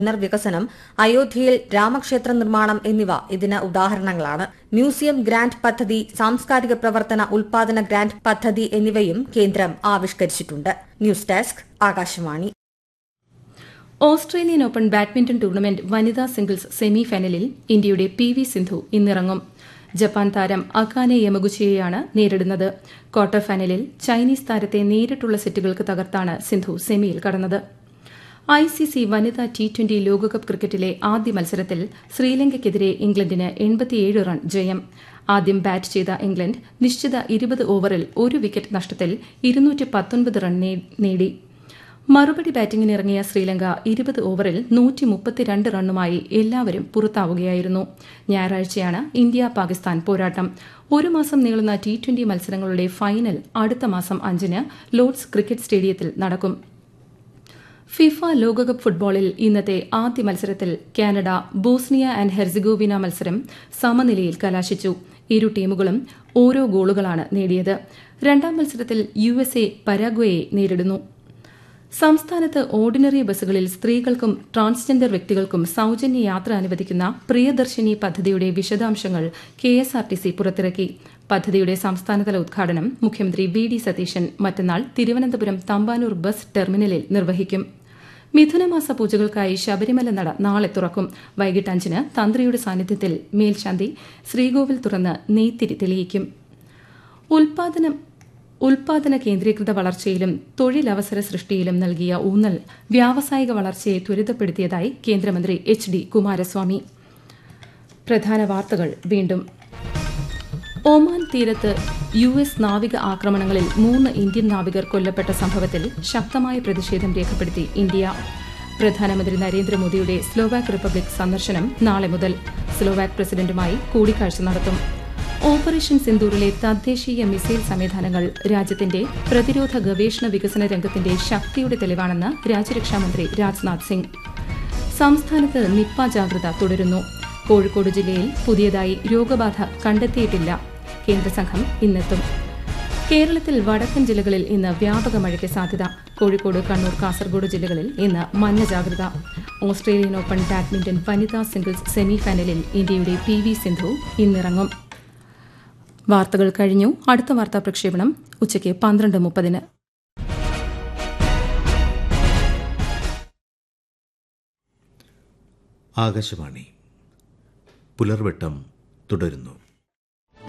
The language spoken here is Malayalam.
പുനർവികസനം അയോധ്യയിൽ രാമക്ഷേത്ര നിർമ്മാണം എന്നിവ ഇതിന് ഉദാഹരണങ്ങളാണ് മ്യൂസിയം ഗ്രാന്റ് പദ്ധതി സാംസ്കാരിക പ്രവർത്തന ഉൽപാദന ഗ്രാന്റ് പദ്ധതി എന്നിവയും കേന്ദ്രം ആവിഷ്കരിച്ചിട്ടുണ്ട് news desk Akashvani Australian open badminton tournament വനിതാ സിംഗിൾസ് സെമി ഫൈനലിൽ ഇന്ത്യയുടെ പി വി സിന്ധു ഇന്നിറങ്ങും ജപ്പാൻ താരം അകാനെ യമഗുച്ചിയെയാണ് നേരിടുന്നത് ക്വാർട്ടർ ഫൈനലിൽ ചൈനീസ് താരത്തെ നേരിട്ടുള്ള സെറ്റുകൾക്ക് തകർത്താണ് സിന്ധു സെമിയിൽ കടന്നത് ഐ സി സി വനിതാ ടി ട്വന്റി ലോകകപ്പ് ക്രിക്കറ്റിലെ ആദ്യ മത്സരത്തിൽ ശ്രീലങ്കയ്ക്കെതിരെ ഇംഗ്ലണ്ടിന് എൺപത്തിയേഴ് റൺ ജയം ആദ്യം ബാറ്റ് ചെയ്ത ഇംഗ്ലണ്ട് നിശ്ചിത ഇരുപത് ഓവറിൽ ഒരു വിക്കറ്റ് നഷ്ടത്തിൽ ഇരുന്നൂറ്റി പത്തൊൻപത് റൺ നേടി മറുപടി ബാറ്റിംഗിനിറങ്ങിയ ശ്രീലങ്ക ഇരുപത് ഓവറിൽ നൂറ്റി മുപ്പത്തിരണ്ട് റണ്ണുമായി എല്ലാവരും പുറത്താവുകയായിരുന്നു ഞായറാഴ്ചയാണ് ഇന്ത്യ പാകിസ്ഥാൻ പോരാട്ടം ഒരു മാസം നീളുന്ന ടി ട്വന്റി മത്സരങ്ങളുടെ ഫൈനൽ അടുത്ത മാസം അഞ്ചിന് ലോർഡ്സ് ക്രിക്കറ്റ് സ്റ്റേഡിയത്തിൽ നടക്കും ഫിഫ ലോകകപ്പ് ഫുട്ബോളിൽ ഇന്നത്തെ ആദ്യ മത്സരത്തിൽ കാനഡ ബോസ്നിയ ആൻഡ് ഹെർസിഗോവിന മത്സരം സമനിലയിൽ കലാശിച്ചു ഇരു ടീമുകളും ഓരോ ഗോളുകളാണ് നേടിയത് രണ്ടാം മത്സരത്തിൽ യു എസ് എ പരാഗ്വയെ നേരിടുന്നു സംസ്ഥാനത്ത് ഓർഡിനറി ബസ്സുകളിൽ സ്ത്രീകൾക്കും ട്രാൻസ്ജെൻഡർ വ്യക്തികൾക്കും സൌജന്യ യാത്ര അനുവദിക്കുന്ന പ്രിയദർശിനി പദ്ധതിയുടെ വിശദാംശങ്ങൾ K S R T C പുറത്തിറക്കി പദ്ധതിയുടെ സംസ്ഥാനതല ഉദ്ഘാടനം മുഖ്യമന്ത്രി വി ഡി സതീശൻ മറ്റന്നാൾ തിരുവനന്തപുരം തമ്പാനൂർ ബസ് ടെർമിനലിൽ നിർവഹിക്കും മിഥുനമാസ പൂജകൾക്കായി ശബരിമല നട നാളെ തുറക്കും വൈകിട്ട് അഞ്ചിന് തന്ത്രിയുടെ സാന്നിധ്യത്തിൽ മേൽശാന്തി ശ്രീകോവിൽ തുറന്ന് നെയ്ത്തിരി തെളിയിക്കും ഉൽപാദനം ഉൽപാദന കേന്ദ്രീകൃത വളർച്ചയിലും തൊഴിലവസര സൃഷ്ടിയിലും നൽകിയ ഊന്നൽ വ്യാവസായിക വളർച്ചയെ ത്വരിതപ്പെടുത്തിയതായി കേന്ദ്രമന്ത്രി എച്ച് ഡി കുമാരസ്വാമി പ്രധാന വാർത്തകൾ വീണ്ടും ഒമാൻ തീരത്ത് യു എസ് നാവിക ആക്രമണങ്ങളിൽ മൂന്ന് ഇന്ത്യൻ നാവികർ കൊല്ലപ്പെട്ട സംഭവത്തിൽ ശക്തമായ പ്രതിഷേധം രേഖപ്പെടുത്തി ഇന്ത്യ പ്രധാനമന്ത്രി നരേന്ദ്രമോദിയുടെ സ്ലോവാക് റിപ്പബ്ലിക് സന്ദർശനം നാളെ മുതൽ സ്ലോവാക് പ്രസിഡന്റുമായി കൂടിക്കാഴ്ച നടത്തും ഓപ്പറേഷൻ സിന്ദൂറിലെ തദ്ദേശീയ മിസൈൽ സംവിധാനങ്ങൾ രാജ്യത്തിന്റെ പ്രതിരോധ ഗവേഷണ വികസന രംഗത്തിന്റെ ശക്തിയുടെ തെളിവാണെന്ന് രാജ്യരക്ഷാമന്ത്രി രാജ്നാഥ് സിംഗ് സംസ്ഥാനത്ത് നിപ്പ ജാഗ്രത തുടരുന്നു കോഴിക്കോട് ജില്ലയിൽ പുതിയതായി രോഗബാധ കണ്ടെത്തിയിട്ടില്ല കേന്ദ്രസംഘം ഇന്നെത്തും കേരളത്തിൽ വടക്കൻ ജില്ലകളിൽ ഇന്ന് വ്യാപക മഴയ്ക്ക് സാധ്യത കോഴിക്കോട് കണ്ണൂർ കാസർഗോഡ് ജില്ലകളിൽ ഇന്ന് മഞ്ഞ ജാഗ്രത ഓസ്ട്രേലിയൻ ഓപ്പൺ ബാഡ്മിന്റൺ വനിതാ സിംഗിൾസ് സെമി ഫൈനലിൽ ഇന്ത്യയുടെ പി വി സിന്ധു ഇന്നിറങ്ങും വാർത്തകൾ കഴിഞ്ഞു അടുത്ത വാർത്താ പ്രക്ഷേപണം ഉച്ചയ്ക്ക് പന്ത്രണ്ട് മുപ്പതിന് ആകാശവാണി പുലർവെട്ടം തുടരുന്നു